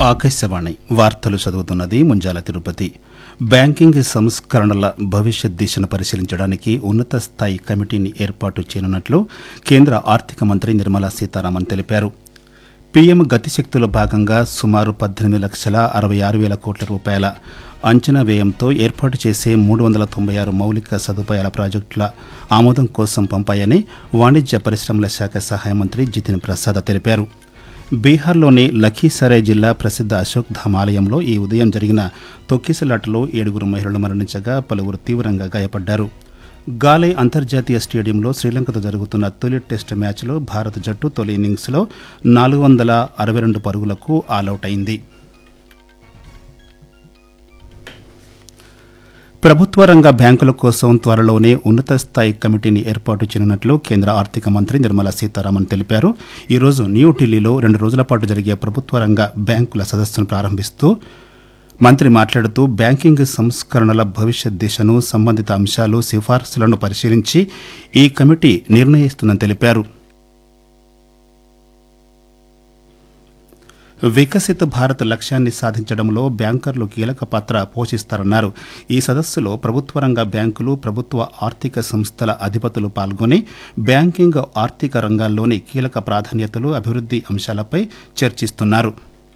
ఆకాశవాణి వార్తలు చదువుతున్నది ముంజాల తిరుపతి బ్యాంకింగ్ సంస్కరణల భవిష్యత్ దిశను పరిశీలించడానికి ఉన్నత స్థాయి కమిటీని ఏర్పాటు చేయనున్నట్లు కేంద్ర ఆర్థిక మంత్రి నిర్మలా సీతారామన్ తెలిపారు పీఎం గతిశక్తిలో భాగంగా సుమారు పద్దెనిమిది లక్షల అరవై ఆరు వేల కోట్ల రూపాయల అంచనా వ్యయంతో ఏర్పాటు చేసే మూడు వందల తొంభై ఆరు మౌలిక సదుపాయాల ప్రాజెక్టుల ఆమోదం కోసం పంపాయని వాణిజ్య పరిశ్రమల శాఖ సహాయ మంత్రి జితిన్ ప్రసాద్ తెలిపారు బీహార్లోని లఖీసరాయ్ జిల్లా ప్రసిద్ధ అశోక్ ధామ్ ఆలయంలో ఈ ఉదయం జరిగిన తొక్కిసలాటలో ఏడుగురు మహిళలు మరణించగా పలువురు తీవ్రంగా గాయపడ్డారు గాలే అంతర్జాతీయ స్టేడియంలో శ్రీలంకతో జరుగుతున్న తొలి టెస్ట్ మ్యాచ్లో భారత జట్టు తొలి ఇన్నింగ్స్లో నాలుగు వందల అరవై రెండు పరుగులకు ఆలౌట్ అయింది ప్రభుత్వ రంగ బ్యాంకుల కోసం త్వరలోనే ఉన్నత స్థాయి కమిటీని ఏర్పాటు చేయనున్నట్లు కేంద్ర ఆర్థిక మంత్రి నిర్మలా సీతారామన్ తెలిపారు ఈరోజు న్యూఢిల్లీలో రెండు రోజుల పాటు జరిగే ప్రభుత్వ రంగ బ్యాంకుల సదస్సును ప్రారంభిస్తూ మంత్రి మాట్లాడుతూ బ్యాంకింగ్ సంస్కరణల భవిష్యత్ దిశను సంబంధిత అంశాలు సిఫార్సులను పరిశీలించి ఈ కమిటీ నిర్ణయిస్తుందని తెలిపారు వికసిత భారత్ లక్ష్యాన్ని సాధించడంలో బ్యాంకర్లు కీలక పాత్ర పోషిస్తారన్నారు ఈ సదస్సులో ప్రభుత్వ రంగ బ్యాంకులు ప్రభుత్వ ఆర్థిక సంస్థల అధిపతులు పాల్గొని బ్యాంకింగ్ ఆర్థిక రంగాల్లోని కీలక ప్రాధాన్యతలు అభివృద్ధి అంశాలపై చర్చిస్తున్నారు